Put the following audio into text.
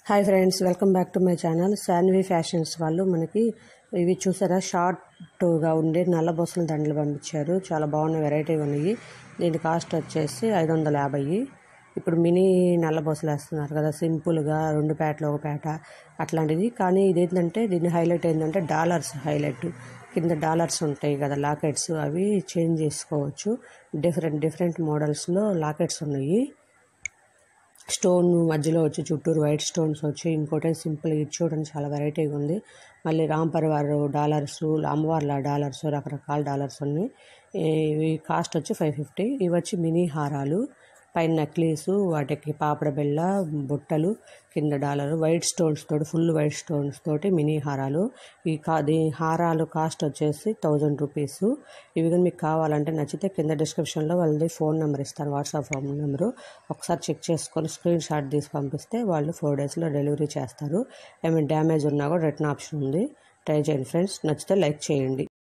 hi friends welcome back to my channel Shanvi fashions వాళ్ళు మనకి ఇవి చూసారా షార్ట్గా ఉండే నల్ల బొసల దండలు పంపించారు చాలా బాగున్న వెరైటీ ఉన్నాయి దీని కాస్ట్ వచ్చేసి ఐదు వందల యాభై ఇప్పుడు మినీ నల్ల బొసలు వేస్తున్నారు కదా సింపుల్గా రెండు పేటలు ఒక పేట అట్లాంటిది కానీ ఇదేంటంటే దీని హైలైట్ ఏంటంటే డాలర్స్ హైలైట్ కింద డాలర్స్ ఉంటాయి కదా లాకెట్స్ అవి చేంజ్ చేసుకోవచ్చు డిఫరెంట్ డిఫరెంట్ మోడల్స్లో లాకెట్స్ ఉన్నాయి స్టోన్ మధ్యలో వచ్చి చుట్టూరు వైట్ స్టోన్స్ వచ్చి ఇంకోటి సింపుల్ ఇది చూడండి చాలా వెరైటీగా ఉంది మళ్ళీ రామ్ పరివార్ డాలర్స్ అమ్మవార్ల డాలర్స్ రకరకాల డాలర్స్ ఉన్నాయి ఇవి కాస్ట్ వచ్చి ఫైవ్ ఫిఫ్టీ ఇవి వచ్చి మినీ హారాలు పైన నెక్లెస్ వాటికి పాపడ బిళ్ళ బుట్టలు కింద డాలర్ వైట్ స్టోన్స్ తోటి ఫుల్ వైట్ స్టోన్స్ తోటి మినీ హారాలు ఈ కా దీ హారాలు కాస్ట్ వచ్చేసి థౌజండ్ రూపీస్ ఇవి కానీ మీకు కావాలంటే నచ్చితే కింద డిస్క్రిప్షన్లో వాళ్ళది ఫోన్ నెంబర్ ఇస్తారు వాట్సాప్ ఫోన్ నెంబరు ఒకసారి చెక్ చేసుకొని స్క్రీన్ షాట్ తీసి పంపిస్తే వాళ్ళు ఫోర్ డేస్లో డెలివరీ చేస్తారు ఏమైనా డ్యామేజ్ ఉన్నా కూడా రిటర్న్ ఆప్షన్ ఉంది ట్రై చేయండి ఫ్రెండ్స్ నచ్చితే లైక్ చేయండి